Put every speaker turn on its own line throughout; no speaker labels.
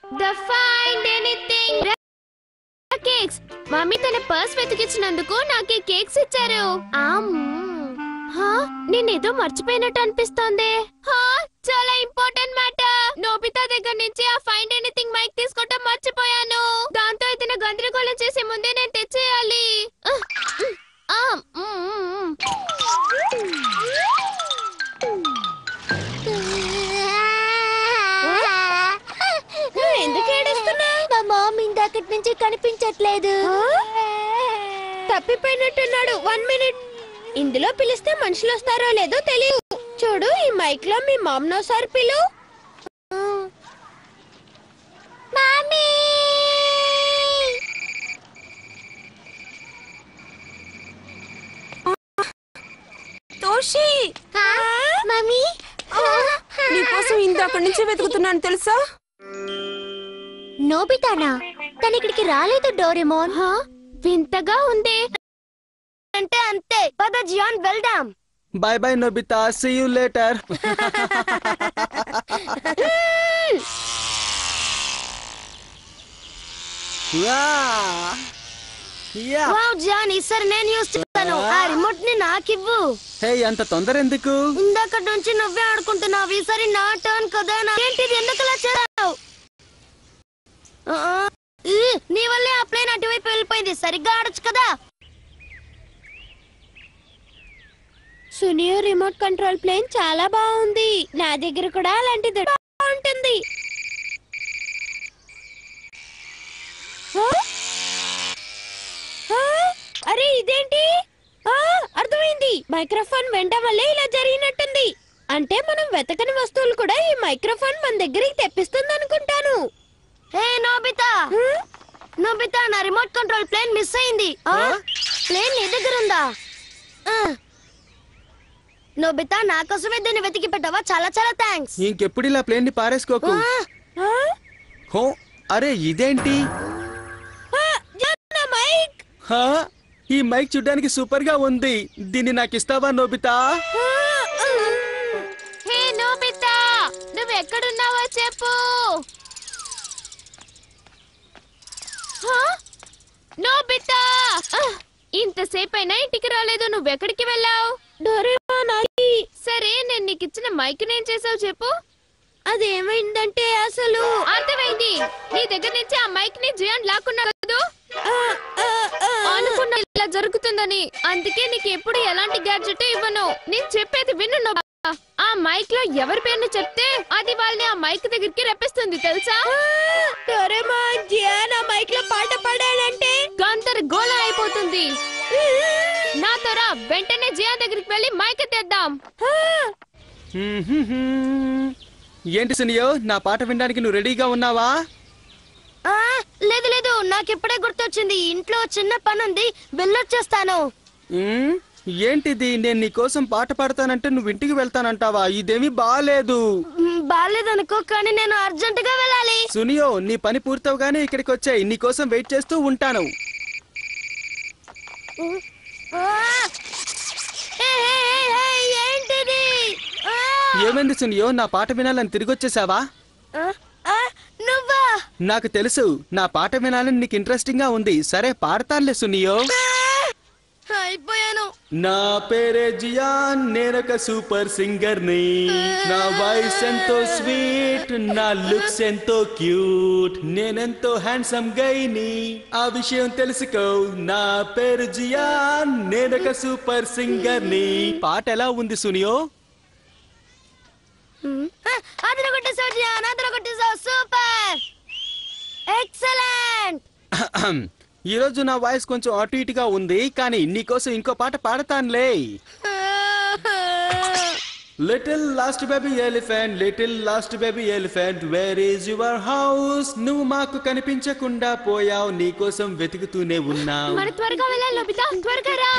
The find anything cakes mummy తన purse వెతికించినందుకు నాకు ఈ కేక్స్ ఇచ్చారు ఆమ్. హా, నేనేదో మర్చిపోయినట్టు అనిపిస్తోంది హా, చాలా ఇంపార్టెంట్ మ్యాటర్ నోబితా దగ్గర నుంచి ఆ ఫైండ్ ఎనీథింగ్ మైక్ తీసుకోవటం మర్చిపోయాను దాంతో ఇతను గందరగోళం చేసే ముందే నేను తెచ్చేయాలి ఆహ్, ఉమ్, ఆ, ఉమ్, ఉమ్, ఉమ్. నువ్వు ఎందుకు ఏడుస్తున్నావు
మా మామ్ ఇందాకటి నుంచి కనిపించట్లేదు
తప్పిపోయినట్టున్నాడు వన్ మినిట్ ఇందులో పిలిస్తే మనుషులు వస్తారో లేదో తెలియదు చూడు ఈ మైక్ లో మీ మామ్ను ఒకసారి పిలు
మామీ
తోషి
మమ్మీ
నీకోసం ఇందాక నుంచి వెతుకుతున్నాను తెలుసా
నోబితానా తను ఇక్కడికి రాలేదు డోరెమోన్
హా, వింతగా ఉంది అంటే అంతే పద జియాన్ వెళ్దాం
bye bye Nobita see you later yeah
wow Gian ఈసారి నేను యూస్ చేస్తాను ఆ రిమోట్ ని నాకివ్వు
హే అంత తొందర ఎందుకు
ఇందాకటి నుంచి నువ్వే ఆడుకుంటున్నావు ఈసారి నా టర్న్ కదా నా- ఏంటిది ఎందుకు ఇలా చేస్తావు ఆ, ఈ, నీ వల్లే ఆ ప్లేన్ అటువైపు వెళ్ళిపోయింది సరిగ్గా ఆడొచ్చు కదా సునియో రిమోట్ కంట్రోల్ ప్లేన్ చాలా బాగుంది నా దగ్గర కూడా అలాంటిది బాగుంటుంది ఆ? ఆ? అరే ఇదేంటి ఆ, అర్థమైంది మైక్రోఫోన్ వెంట వల్లే ఇలా జరిగినట్టుంది అంటే మనం వెతకని వస్తువులు కూడా ఈ మైక్రోఫోన్ మన దగ్గరికి తెప్పిస్తుంది అనుకుంటాను హే నోబితా నోబితా నా రిమోట్ కంట్రోల్ ప్లేన్ మిస్ అయింది ప్లేన్ నీ దగ్గర ఉందా ఆ. నోబితా నా కోసమే దీన్ని వెతికి పెట్టావా చాలా చాలా థ్యాంక్స్
ఇంకెప్పుడు ఇలా ప్లేన్ ని పారేసుకోకు హో అరే ఇదేంటి
మైక్
హా ఈ మైక్ చూడ్డానికి సూపర్ గా ఉంది దీన్ని నాకు ఇస్తావా నోబితా
హే నోబితా నువ్వు ఎక్కడున్నావో చెప్పు హా? నోబితా ఆహ్! ఇంతసేపు అయినా ఇంటికి రాలేదు నువ్వెక్కడికి వెళ్ళావు సరే నేను నీకు ఇచ్చిన మైక్ నేను చేసావు చెప్పు అదేమైందంటే అసలు అర్థమైంది నీ దగ్గర నుంచి ఆ మైక్ ని జియాన్ లాక్కున్నాడు కదూ? అనుకున్నా ఇలా జరుగుతుందని అందుకే నీకు ఎప్పుడు ఎలాంటి గ్యాడ్జెట్ ఇవ్వను నేను చెప్పేది విను నోబితా. ఆ మైక్ లో ఎవరి పేరును చెప్తే అది వాళ్ళని ఆ మైక్ దగ్గరికి రప్పిస్తుంది తెలుసా మైక్ లో పాట పాడాడంటే గందరగోళం అయిపోతుంది నాతో రా వెంటనే జియా దగ్గరికి వెళ్ళి మైక్ తెద్దాం
ఏంటి సునియో నా పాట వినడానికి నువ్వు రెడీగా ఉన్నావా
ఆ, లేదు లేదు నాకు ఇప్పుడే గుర్తొచ్చింది ఇంట్లో చిన్న పని ఉంది వెళ్ళొచ్చేస్తాను
మ్మ్? ఏంటిది నేను నీకోసం పాట పాడతానంటే నువ్వు ఇంటికి వెళ్తానంటావా ఇదేమీ బాలేదు
మ్, బాలేదనుకో కానీ నేను అర్జెంట్ గా వెళ్ళాలి
సునియో నీ పని పూర్తవగానే ఇక్కడికి వచ్చాయి నీకోసం వెయిట్ చేస్తూ ఉంటాను
ఆ! ఏ, ఏ, ఏ, ఏ, ఏంటిది ఆ!
ఏమైంది సునియో నా పాట వినాలని తిరిగి వచ్చేసావా
ఆ, ఆ, నువ్వా
నాకు తెలుసు నా పాట వినాలని నీకు ఇంట్రెస్టింగ్ గా ఉంది సరే పాడతానులే సునియో
ఆ! అయిపోయాను
నా పేరే జియాన్ నేనొక సూపర్ సింగర్ ని నా వాయిస్ ఎంతో స్వీట్ నా లుక్స్ ఎంతో క్యూట్ నేనెంతో హ్యాండ్సమ్ గైని ఆ విషయం తెలుసుకో నా పేరు జియాన్ నేనొక సూపర్ సింగర్ ని పాట ఎలా ఉంది సునియో
అదర కొట్టేసావు జియాన్ అదర కొట్టేసావు సూపర్ ఎక్సలెంట్
ఈ రోజు నా వాయిస్ కొంచెం అటు ఇటుగా ఉంది కానీ నీకోసం ఇంకో పాట పాడతానులే little lost baby elephant little lost baby elephant where is your house నువ్వు మాకు కనిపించకుండా పోయావు నీకోసం వెతుకుతూనే ఉన్నావు
మన త్వరగా వెళ్ళాలి నోబితా త్వరగా రా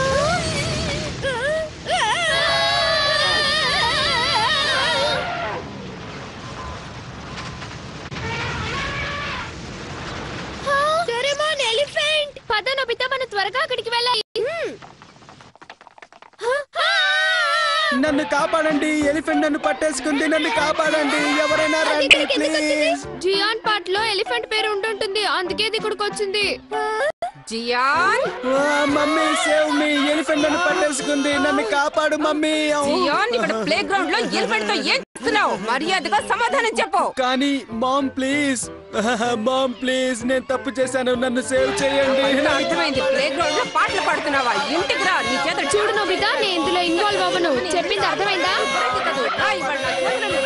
ఎలిఫెంట్ పద నోబితా మనం త్వరగా అక్కడికి వెళ్ళాలి
నన్ను కాపాడు కాపాడండి ఎలిఫెంట్ నన్ను పట్టేసుకుంది నన్ను కాపాడండి ఎవరైనా
అది
రండి
ఇక్కడికి ఎందుకు వచ్చింది?
ప్లీజ్
జియాన్ పార్ట్ లో ఎలిఫెంట్ పేరు ఉంటుంటుంది అందుకే ఇది ఇక్కడికి వచ్చింది
Gian
mummy save me elephant నన్ను పట్టేసుకుంది నన్ను కాపాడు మమ్మీ
జియాన్ ఇక్కడ ప్లే గ్రౌండ్ లో ఎలిఫెంట్ తో ఏం చేస్తున్నావు మర్యాదగా సమాధానం చెప్పు
కానీ మామ్ ప్లీజ్ మామ్ ప్లీజ్ నేను తప్పు చేశాను నన్ను సేవ్ చేయండి
అంతా అర్థమైంది ప్లే గ్రౌండ్ లో పాటలు పాడుతున్నావా ఇంటికి రా నీ చేత
చూడు నోబితా నేను ఇందులో ఇన్వాల్వ్ అవ్వను చెప్పింది అర్థమైందా
రా ఇవాళ నా చేతులను